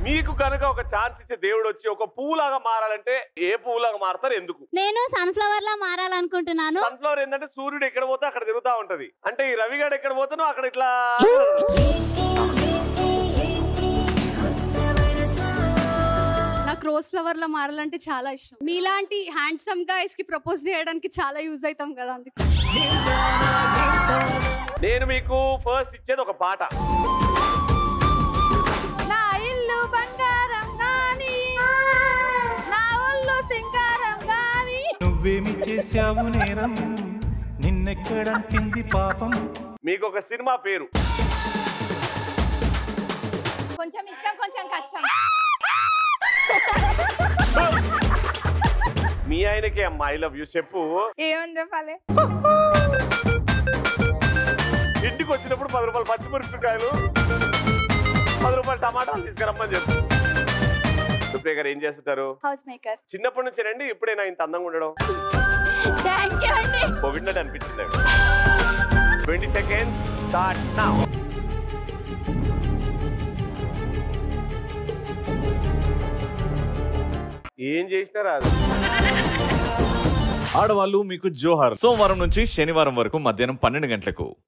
మీకు కనుక ఒక ఛాన్స్ ఇచ్చే దేవుడు వచ్చి ఒక పువ్వులాగా మారాలంటే ఏ పువ్వులాగా మారతారు ఎందుకు నేను సన్ఫ్లవర్ లా మారాలనుకుంటున్నాను సన్ఫ్లవర్ ఏంటంటే సూర్యుడు ఎక్కడ పోతే అక్కడ తిరుగుతా ఉంటది అంటే ఈ రవిగాడు ఎక్కడ పోతానో అక్కడ ఇట్లా నాకు రోజ్ ఫ్లవర్ లో మారాలంటే చాలా ఇష్టం మీలాంటి హ్యాండ్సమ్ గైస్ కి ప్రపోజ్ చేయడానికి చాలా యూజ్ అవుతాం కదా అందుకే నేను మీకు ఫస్ట్ ఇచ్చేది ఒక పాట నా ఇల్లు బంగారం గాని నా ఒళ్ళు సింగారం గాని నువ్వేమి చేశావు నేరం నిన్నెక్కడంటింది పాపం మీకు ఒక సినిమా పేరు కొంచెం ఇష్టం కొంచెం కష్టం మీ ఆయనకే అమ్మా ఐ లవ్ యూ చెప్పు ఏమని చెప్పాలి ఇంటికి వచ్చినప్పుడు పది రూపాయలు పచ్చిమిరపకాయలు పది రూపాయలు టమాటాలు తీసుకురమ్మని చెప్పు సుప్రియ గారు ఏం చేస్తుంటారు హౌస్ మేకర్ చిన్నప్పటి నుంచి రండి ఇప్పుడేనా ఇంత అందంగా ఉండడం థ్యాంక్ యూ అండి పొగిడినట్టు అనిపించింది ట్వంటీ సెకండ్ స్టార్ట్ నా ఏం చేసినారా అది ఆడవాళ్ళు మీకు జోహార్ సోమవారం నుంచి శనివారం వరకు మధ్యాహ్నం పన్నెండు గంటలకు